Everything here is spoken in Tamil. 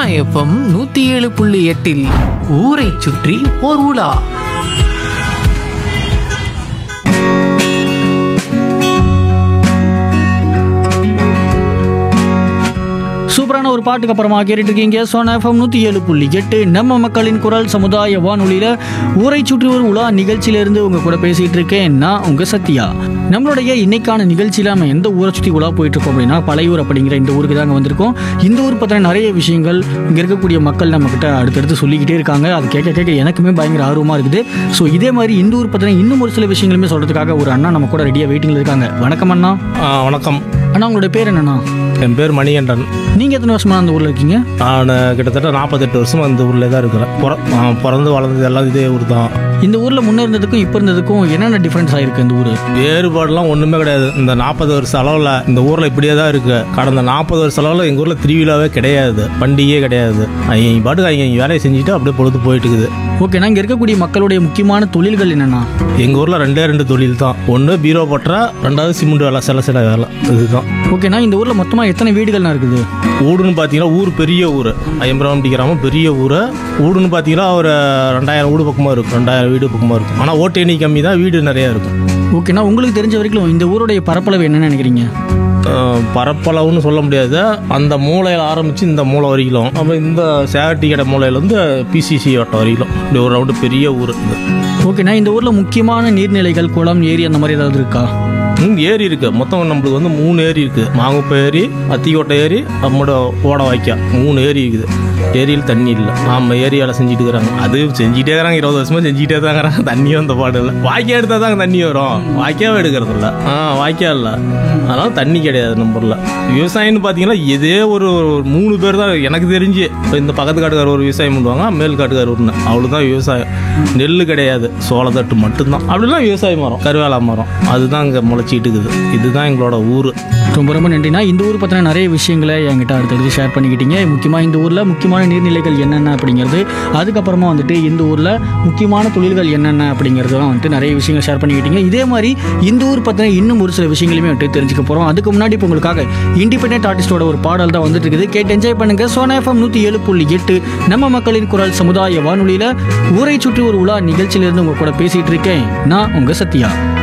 எஃப்எம் நூத்தி ஏழு புள்ளி எட்டில் ஊரை சுற்றி ஓர் உலா சூப்பரான ஒரு பாட்டுக்கு அப்புறமா கேட்டுட்டு இருக்கீங்க சோனா எஃப்எம் நூற்றி ஏழு புள்ளி எட்டு நம்ம மக்களின் குரல் சமுதாய வானொலியில் ஊரை சுற்றி ஒரு உலா நிகழ்ச்சியிலேருந்து உங்கள் கூட பேசிகிட்டு இருக்கேன் நான் உங்கள் சத்யா நம்மளுடைய இன்னைக்கான நிகழ்ச்சியில் நம்ம எந்த ஊரை சுற்றி உலா போயிட்டு இருக்கோம் அப்படின்னா பழையூர் அப்படிங்கிற இந்த ஊருக்கு தாங்க வந்திருக்கோம் இந்த ஊர் பற்றின நிறைய விஷயங்கள் இங்கே இருக்கக்கூடிய மக்கள் நம்மக்கிட்ட அடுத்தடுத்து சொல்லிக்கிட்டே இருக்காங்க அது கேட்க கேட்க எனக்குமே பயங்கர ஆர்வமாக இருக்குது ஸோ இதே மாதிரி இந்த ஊர் பற்றின இன்னும் ஒரு சில விஷயங்களுமே சொல்கிறதுக்காக ஒரு அண்ணா நம்ம கூட ரெடியாக வெயிட்டிங்கில் இருக்காங்க வணக்கம் அண்ணா ஆ, வணக்கம் அண்ணா உங்களுடைய பேர் என்னண்ணா என் பேர் மணிகண்டன் நீங்கள் எத்தனை வருஷமா அந்த ஊரில் இருக்கீங்க நான் கிட்டத்தட்ட நாற்பத்தெட்டு வருஷம் அந்த ஊரில் தான் இருக்கிறேன் பிற- ஆ, பிறந்து வளர்ந்தது எல்லாம் இதே ஊர் தான் இந்த ஊர்ல முன்ன இருந்ததுக்கும் இப்போ இருந்ததுக்கும் என்னென்ன டிஃபரன்ஸ் ஆயிருக்கு இந்த ஊரு வேறுபாடுலாம் ஒன்றுமே கிடையாது இந்த நாற்பது வருஷ அளவில் இந்த ஊரில் இப்படியே தான் இருக்கு கடந்த நாற்பது வருஷ அளவில் எங்கள் ஊரில் திருவிழாவே கிடையாது பண்டிகையே கிடையாது அவங்க பாட்டுக்கு அவங்க அவங்க வேலையை செஞ்சுட்டு அப்படியே பொழுது போயிட்டு இருக்குது ஓகேண்ணா இங்க இருக்கக்கூடிய மக்களுடைய முக்கியமான தொழில்கள் என்னென்னா எங்கள் ஊரில் ரெண்டே ரெண்டு தொழில் தான் ஒன்று பீரோ பற்றா ரெண்டாவது சிமெண்ட் வேலை சில சில வேலை இதுதான் ஓகேண்ணா இந்த ஊர்ல மொத்தமா எத்தனை வீடுகள்னா இருக்குது ஊடுன்னு பார்த்தீங்கன்னா ஊர் பெரிய ஊர் ஐம்பராமட்டி கிராமம் பெரிய ஊர் ஊடுன்னு பார்த்தீங்கன்னா ஒரு ரெண்டாயிரம் வீடு பக்கமாக இருக்கும் ரெண்டாயிரம் வீடு பக்கமாக இருக்கும் ஆனால் ஓட்டு எண்ணி கம்மி தான் வீடு நிறையா இருக்கும் ஓகேண்ணா உங்களுக்கு தெரிஞ்ச வரைக்கும் இந்த ஊருடைய பரப்பளவு என்னன்னு நினைக்கிறீங்க அஹ் பரப்பளவுன்னு சொல்ல முடியாது அந்த மூலையில் ஆரம்பித்து இந்த மூலை வரைக்கும் அப்புறம் இந்த சேகட்டி கடை மூலையிலேருந்து பிசிசி வட்டம் வரைக்கும் இப்படி ஒரு ரவுண்டு பெரிய ஊர் இது ஓகேண்ணா இந்த ஊர்ல முக்கியமான நீர்நிலைகள் குளம் ஏரி அந்த மாதிரி ஏதாவது இருக்கா ம் ஏரி இருக்கு மொத்தம் நம்மளுக்கு வந்து மூணு ஏரி இருக்கு மாங்குப்பை ஏரி அத்திக்கோட்டை ஏரி நம்மளோட ஓட வாய்க்கா மூணு ஏரி இருக்குது ஏரியில் தண்ணி இல்லை ஆமாம் ஏரி வேலை செஞ்சுட்டு இருக்கிறாங்க அது செஞ்சுட்டே இருக்கிறாங்க இருபது வருஷமா செஞ்சுட்டே தான் இருக்கிறாங்க தண்ணியும் அந்த பாடு இல்லை வாய்க்கா எடுத்தால் தாங்க தண்ணி வரும் வாய்க்காவே எடுக்கிறது இல்லை ஆ வாய்க்கா இல்லை அதனால தண்ணி கிடையாது நம்ம ஊரில் விவசாயம்னு பார்த்தீங்கன்னா இதே ஒரு ஒரு மூணு பேர் தான் எனக்கு தெரிஞ்சு இப்போ இந்த பக்கத்து காட்டுக்கார ஒரு விவசாயம் பண்ணுவாங்க மேல் காட்டுக்கார ஒன்று அவ்வளோதான் விவசாயம் நெல் கிடையாது சோளத்தட்டு மட்டும்தான் அப்படிலாம் விவசாய மரம் கருவேல மரம் அதுதான் இங்கே முளைச்சிட்டு இருக்குது இதுதான் எங்களோட ஊர் ரொம்ப ரொம்ப நன்றிண்ணா இந்த ஊர் பற்றின நிறைய விஷயங்களை என்கிட்ட அடுத்தடுத்து ஷேர் பண்ணிக்கிட்டீங்க முக்கியமாக இந்த ஊரில் முக்கியமான நீர்நிலைகள் என்னென்ன அப்படிங்கிறது அதுக்கப்புறமா வந்துட்டு இந்த ஊரில் முக்கியமான தொழில்கள் என்னென்ன அப்படிங்கிறதுலாம் வந்துட்டு நிறைய விஷயங்கள் ஷேர் பண்ணிக்கிட்டீங்க இதே மாதிரி இந்த ஊர் பற்றின இன்னும் ஒரு சில விஷயங்களையுமே வந்துட்டு தெரிஞ்சுக்க போகிறோம் அதுக்கு முன்னாடி இப்போ உங்களுக்காக இண்டிபெண்டன்ட் ஆர்டிஸ்டோட ஒரு பாடல் தான் வந்துட்டு இருக்குது கேட்டு என்ஜாய் பண்ணுங்க சோனா எஃப்எம் நூற்றி ஏழு புள்ளி எட்டு நம்ம மக்களின் குரல் சமுதாய வானொலியில் ஊரை சுற்றி ஒரு உலா நிகழ்ச்சியிலிருந்து உங்க கூட பேசிகிட்டு இருக்கேன் நான் உங்கள் சத்யா